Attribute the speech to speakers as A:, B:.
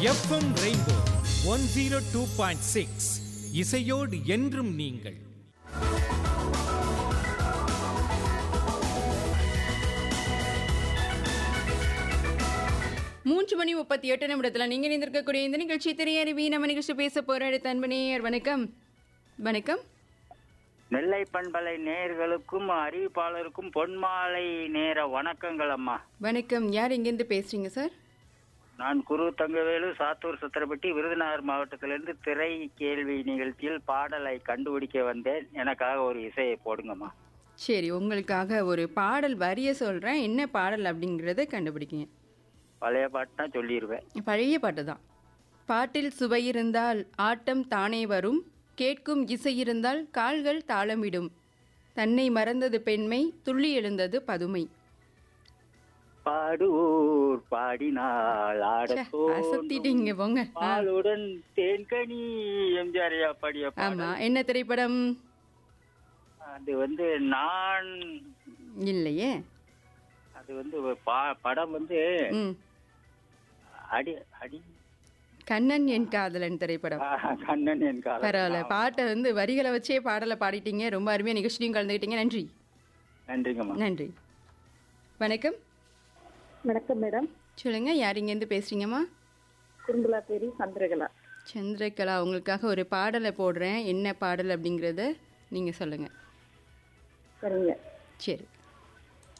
A: FM rainbow one zero two point six இசையோடு என்றும் நீங்கள்
B: மூன்று மணி முப்பத்தி எட்டு நிமிடத்தில் நீங்கள் இணைந்திருக்கக்கூடிய இந்த நிகழ்ச்சி திரையறிவி நம்ம நிகழ்ச்சி பேச போகிற அடுத்த அன்பனையர் வணக்கம் வணக்கம்
C: நெல்லை பண்பலை நேயர்களுக்கும் அறிவிப்பாளருக்கும் பொன்மாலை நேர வணக்கங்கள் அம்மா
B: வணக்கம் யார் எங்கேருந்து பேசுறீங்க சார்
C: நான் குரு தங்கவேலு சாத்தூர் சத்திரப்பட்டி விருதுநகர் மாவட்டத்திலிருந்து திரை கேள்வி நிகழ்ச்சியில் பாடலை கண்டுபிடிக்க வந்தேன் எனக்காக ஒரு இசையை போடுங்கம்மா
B: சரி உங்களுக்காக ஒரு பாடல் வரிய சொல்கிறேன் என்ன பாடல் அப்படிங்கிறத கண்டுபிடிக்கீங்க
C: பழைய பாட்டுனா சொல்லிடுவேன்
B: பழைய பாட்டு தான் பாட்டில் சுவை இருந்தால் ஆட்டம் தானே வரும் கேட்கும் இசை இருந்தால் கால்கள் தாளமிடும் தன்னை மறந்தது பெண்மை துள்ளி எழுந்தது பதுமை
C: பாடுவோர் பாடினால்
B: ச்சே,
C: ஆடத்
B: அசத்திட்டீங்க போங்க ஆ,
C: பாலுடன் தேன்கனி எம்ஜிஆர் ஐயா பாடிய
B: ஆமா
C: பாடல்
B: என்ன திரைப்படம்
C: அது வந்து நான்
B: இல்லையே
C: அது வந்து ஒரு பா- படம் வந்து
B: ம்
C: அடி அடி
B: கண்ணன் என் காதலன் திரைப்படம்
C: ஆ, கண்ணன் என் காதலன்.
B: பரவாயில்ல பாட்டை வந்து வரிகளை வச்சே பாடலை பாடிட்டீங்க ரொம்ப அருமையாக நிகழ்ச்சியும் கலந்துக்கிட்டீங்க நன்றி
C: நன்றிங்கம்மா
B: நன்றி வணக்கம்
D: வணக்கம் மேடம்
B: சொல்லுங்க யார் இங்கேருந்து பேசுறீங்கம்மா
D: குறும்புலா பேரி சந்திரகலா
B: சந்திரகலா உங்களுக்காக ஒரு பாடலை போடுறேன் என்ன பாடல் அப்படிங்கிறத நீங்கள் சொல்லுங்கள்
D: சரிங்க
B: சரி